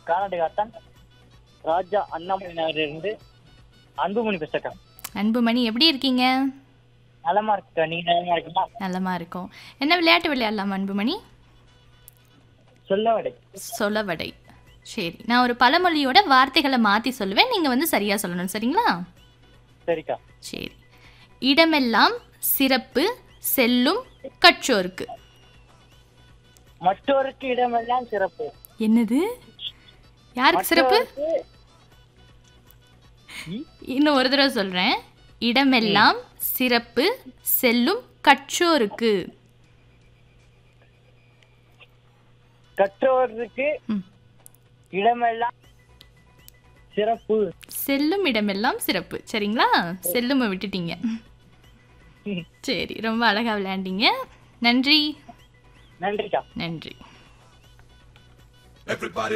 கானாடுகாத்தான் ராஜா அண்ணாமலை நகரிலிருந்து அன்புமணி பேசுறக்கா அன்புமணி எப்படி இருக்கீங்க நலமா இருக்கா நீங்க நலமா இருக்கீங்களா நல்லமா இருக்கும் என்ன விளையாட்டு விளையாடலாம் அன்புமணி சொல்ல வடை சொலவடை சரி நான் ஒரு பழமொழியோட வார்த்தைகளை மாற்றி சொல்லுவேன் நீங்கள் வந்து சரியாக சொல்லணும் சரிங்களா சரிக்கா சரி இடமெல்லாம் சிறப்பு செல்லும் கற்றோருக்கு மற்றோருக்கு இடமெல்லாம் சிறப்பு என்னது யாருக்கு சிறப்பு மற்றோருக்கு இன்னும் ஒரு தடவை சொல்கிறேன் இடமெல்லாம் சிறப்பு செல்லும் கற்றோருக்கு கற்றோருக்கு ம். இடமெல்லாம் சிறப்பு செல்லும் இடமெல்லாம் சிறப்பு சரிங்களா செல்லுமை விட்டுட்டீங்க சரி ரொம்ப அழகா விளையாண்டீங்க நன்றி நன்றிக்கா நன்றி Everybody